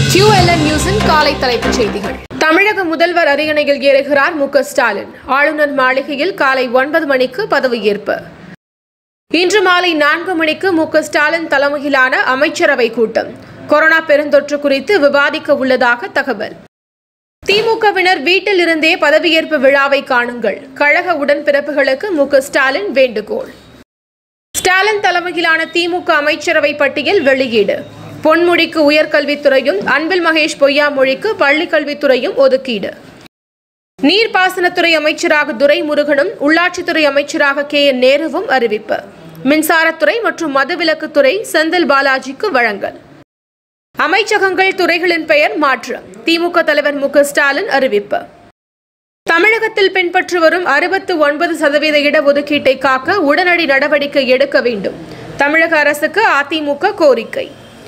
QLN நியூஸின் காலை தலைப்புச் செய்திகள் தமிழக முதல்வர் அரியணையில் ஏறுகிறார் மு க ஸ்டாலின் ஆளுநர் மாளிகையில் காலை ஒன்பது மணிக்கு பதவியேற்பு இன்று மாலை நான்கு மணிக்கு மு க ஸ்டாலின் தலைமையிலான அமைச்சரவை கூட்டம் கொரோனா பெருந்தொற்று குறித்து விவாதிக்க உள்ளதாக தகவல் திமுகவினர் வீட்டில் இருந்தே பதவியேற்பு விழாவை காணுங்கள் கழக உடன்பிறப்புகளுக்கு மு க ஸ்டாலின் வேண்டுகோள் ஸ்டாலின் தலைமையிலான திமுக அமைச்சரவை பட்டியல் வெளியீடு பொன்முடிக்கு உயர்கல்வித்துறையும் அன்பில் மகேஷ் பொய்யாமொழிக்கு பள்ளிக்கல்வித்துறையும் ஒதுக்கீடு நீர்ப்பாசனத்துறை அமைச்சராக துரைமுருகனும் உள்ளாட்சித்துறை அமைச்சராக கே என் நேருவும் அறிவிப்பு மின்சாரத்துறை மற்றும் மதுவிலக்குத்துறை செந்தில் பாலாஜிக்கு வழங்கல் அமைச்சகங்கள் துறைகளின் பெயர் மாற்றம் திமுக தலைவர் மு க ஸ்டாலின் அறிவிப்பு தமிழகத்தில் பின்பற்றி வரும் அறுபத்து ஒன்பது சதவீத இடஒதுக்கீட்டை காக்க உடனடி நடவடிக்கை எடுக்க வேண்டும் தமிழக அரசுக்கு அதிமுக கோரிக்கை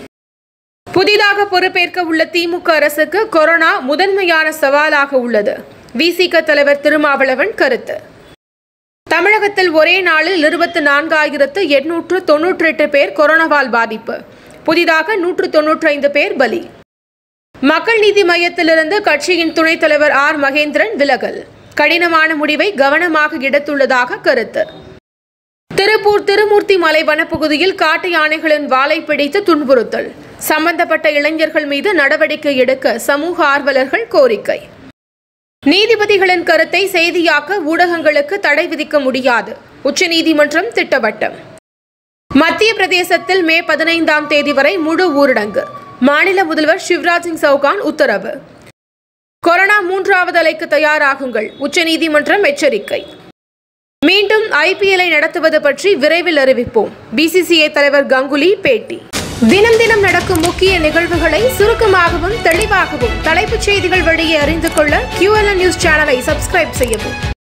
புதிதாக பொறுப்பேற்க உள்ள திமுக அரசுக்கு கொரோனா முதன்மையான சவாலாக உள்ளது விசிக தலைவர் திருமாவளவன் கருத்து தமிழகத்தில் ஒரே நாளில் இருபத்தி நான்காயிரத்து எண்ணூற்று தொன்னூற்றி எட்டு பேர் கொரோனாவால் பாதிப்பு புதிதாக நூற்று தொன்னூற்றி ஐந்து பேர் பலி மக்கள் நீதி மையத்திலிருந்து கட்சியின் துணைத் தலைவர் ஆர் மகேந்திரன் விலகல் கடினமான முடிவை கவனமாக எடுத்துள்ளதாக கருத்து திருப்பூர் திருமூர்த்தி மலை வனப்பகுதியில் காட்டு யானைகளின் வாலை பிடித்து துன்புறுத்தல் சம்பந்தப்பட்ட இளைஞர்கள் மீது நடவடிக்கை எடுக்க சமூக ஆர்வலர்கள் கோரிக்கை நீதிபதிகளின் கருத்தை செய்தியாக்க ஊடகங்களுக்கு தடை விதிக்க முடியாது உச்சநீதிமன்றம் திட்டவட்டம் மத்திய பிரதேசத்தில் மே பதினைந்தாம் தேதி வரை முழு ஊரடங்கு மாநில முதல்வர் சிவராஜ் சிங் சௌகான் உத்தரவு கொரோனா மூன்றாவது அலைக்கு தயாராகுங்கள் உச்சநீதிமன்றம் எச்சரிக்கை மீண்டும் ஐபிஎல்லை நடத்துவது பற்றி விரைவில் அறிவிப்போம் பிசிசிஐ தலைவர் கங்குலி பேட்டி தினம் தினம் நடக்கும் முக்கிய நிகழ்வுகளை சுருக்கமாகவும் தெளிவாகவும் தலைப்புச் செய்திகள் வழியே அறிந்து கொள்ள QLN நியூஸ் சேனலை சப்ஸ்கிரைப் செய்யவும்